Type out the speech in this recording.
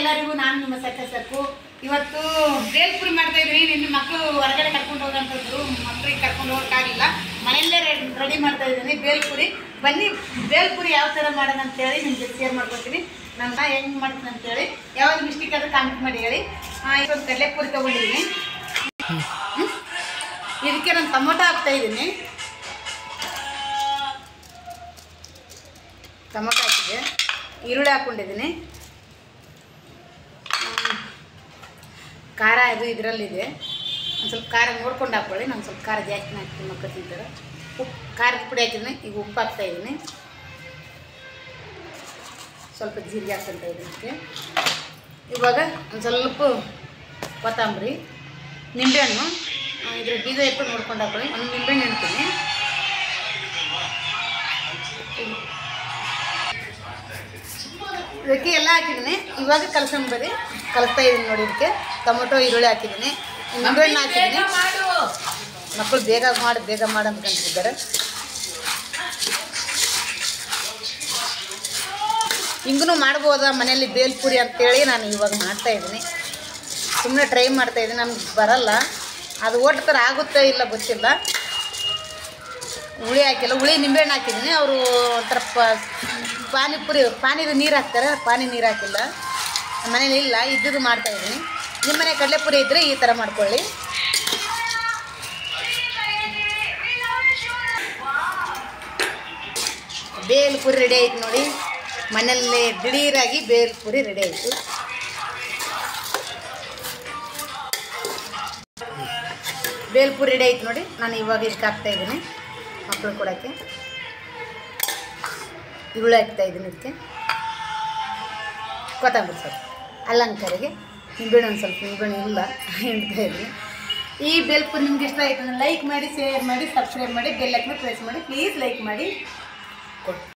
ಎಲ್ಲರಿಗೂ ನಾನು ನಿಮ್ಮ ಸಕ್ಕ ಸಕ್ಕು ಇವತ್ತು ಬೇಲ್ಪುರಿ ಮಾಡ್ತಾ ಇದ್ವಿ ನಿನ್ನ ಮಕ್ಕಳು ಹೊರಗಡೆ ಕರ್ಕೊಂಡು ಹೋಗಂತಂದ್ರು ಮಕ್ಕಳಿಗೆ ಕರ್ಕೊಂಡು ಹೋಗೋಕ್ಕಾಗಿಲ್ಲ ಮನೆಯಲ್ಲೇ ರೆಡಿ ಮಾಡ್ತಾ ಇದ್ದೀನಿ ಬೇಲ್ಪುರಿ ಬನ್ನಿ ಬೇಲ್ಪುರಿ ಯಾವ ಥರ ಮಾಡೋಣ ಅಂತೇಳಿ ನಿಮ್ಗೆ ಶೇರ್ ಮಾಡ್ಕೊತೀನಿ ನಾನು ಹೆಂಗೆ ಮಾಡ್ತೀನಿ ಅಂತೇಳಿ ಯಾವಾಗ ಮಿಸ್ಟೇಕ್ ಆದ್ರೆ ಕಾಮೆಂಟ್ ಮಾಡಿ ಹೇಳಿ ಇವತ್ತು ಕಡಲೆಪುರಿ ತೊಗೊಂಡಿದ್ದೀನಿ ಹ್ಮ್? ಇದಕ್ಕೆ ನಾನು ಟೊಮೊಟೊ ಹಾಕ್ತಾ ಇದ್ದೀನಿ ಟೊಮೊಟೊ ಹಾಕಿದೆ ಈರುಳ್ಳಿ ಹಾಕ್ಕೊಂಡಿದ್ದೀನಿ ಹ್ಮ್. ಖಾರ ಇದು ಇದರಲ್ಲಿದೆ ಒಂದು ಸ್ವಲ್ಪ ಖಾರ ನೋಡ್ಕೊಂಡು ಹಾಕ್ಕೊಳ್ಳಿ ನಾನು ಸ್ವಲ್ಪ ಖಾರ ಜಾಸ್ತಿ ಹಾಕ್ತೀನಿ ಮಕ್ಕಳು ತಿಂತಾರೆ ಉಪ್ಪು ಖಾರದ ಪುಡಿ ಹಾಕಿದ್ದೀನಿ ಈಗ ಉಪ್ಪು ಹಾಕ್ತಾ ಇದ್ದೀನಿ ಸ್ವಲ್ಪ ಜೀರಿಗೆ ಹಾಕ್ಕೊಂತ ಇದ್ದೀನಿ ಅದಕ್ಕೆ ಇವಾಗ ಒಂದು ಸ್ವಲ್ಪ ಕೊತ್ತಂಬರಿ ನಿಂಬೆಹಣ್ಣು ಆ, ಇದ್ರ ಬೀಜ ಇಟ್ಟು ನೋಡ್ಕೊಂಡು ಹಾಕೊಳ್ಳಿ ಒಂದು ನಿಂಬೆಹಣ್ಣು ಇಡ್ತೀನಿ ಇದಕ್ಕೆ ಎಲ್ಲ ಹಾಕಿದ್ದೀನಿ ಇವಾಗ ಕಲ್ಸ್ಕೊಂಡ್ ಬರೀ ಕಲಿಸ್ತಾ ಇದ್ದೀನಿ ನೋಡಿ ಇದಕ್ಕೆ ಟೊಮೊಟೊ ಈರುಳ್ಳಿ ಹಾಕಿದ್ದೀನಿ ನಿಂಬೆಹಣ್ಣು ಹಾಕಿದ್ದೀನಿ ಮಕ್ಕಳು ಬೇಗ ಮಾಡಿ ಬೇಗ ಮಾಡಿ ಅಂದ್ಕೊಂಡಿದ್ದಾರೆ ಹಿಂಗೂ ಮಾಡ್ಬೋದಾ ಮನೆಯಲ್ಲಿ ಬೇಲ್ಪುರಿ ಅಂತೇಳಿ ನಾನು ಇವಾಗ ಮಾಡ್ತಾ ಇದ್ದೀನಿ ಸುಮ್ಮನೆ ಟ್ರೈ ಮಾಡ್ತಾ ಇದ್ದೀನಿ ನಮ್ಗೆ ಬರಲ್ಲ ಅದು ಒಟ್ಟು ಥರ ಆಗುತ್ತೋ ಇಲ್ಲ ಗೊತ್ತಿಲ್ಲ ಹುಳಿ ಹಾಕಿಲ್ಲ ಹುಳಿ ನಿಂಬೆಹಣ್ಣು ಹಾಕಿದ್ದೀನಿ ಅವರು ಒಂಥರ ಪ ಪಾನಿಪುರಿ ಪಾನಿದು ನೀರು ಹಾಕ್ತಾರೆ ಪಾನಿ ನೀರು ಹಾಕಿಲ್ಲ ನಮ್ಮ ಮನೇಲಿ ಇಲ್ಲ ಇದ್ದಿದ್ದು ಮಾಡ್ತಾ ಇದ್ದೀನಿ ನಿಮ್ಮ ಮನೆ ಕಡಲೆಪುರಿ ಇದ್ದರೆ ಈ ಥರ ಮಾಡ್ಕೊಳ್ಳಿ ಬೇಲ್ಪುರಿ ರೆಡಿ ಆಯ್ತು ನೋಡಿ ಮನೆಯಲ್ಲೇ ದಿಢೀರಾಗಿ ಬೇಲ್ಪುರಿ ರೆಡಿ ಆಯಿತು ಬೇಲ್ಪುರಿ ರೆಡಿ ಆಯ್ತು ನೋಡಿ ನಾನು ಇವಾಗ ಇದಕ್ಕೆ ಹಾಕ್ತಾ ಇದ್ದೀನಿ ಮಕ್ಕಳು ಕೊಡೋಕ್ಕೆ ಈರುಳ್ಳಿ ಹಾಕ್ತಾ ಇದ್ದೀನಿ ಇದಕ್ಕೆ ಕೊತ್ತಂಬರಿ ಸ್ವಲ್ಪ ಅಲಂಕಾರಿಗೆ ನಿಂಬೆಹಣ್ಣು ಒಂದು ಸ್ವಲ್ಪ ನಿಂಬೆಹಣ್ಣು ಇಲ್ಲ ಹಿಂಡ್ತಾ ಇದ್ದೀನಿ ಈ ಬೇಲ್ಪುರಿ ನಿಮ್ಗೆ ಇಷ್ಟ ಆಯ್ತು ಲೈಕ್ ಮಾಡಿ ಶೇರ್ ಮಾಡಿ ಸಬ್ಸ್ಕ್ರೈಬ್ ಮಾಡಿ ಬೆಲ್ ಹಾಕಿ ಪ್ರೆಸ್ ಮಾಡಿ ಪ್ಲೀಸ್ ಲೈಕ್ ಮಾಡಿ ಕೊಡಿ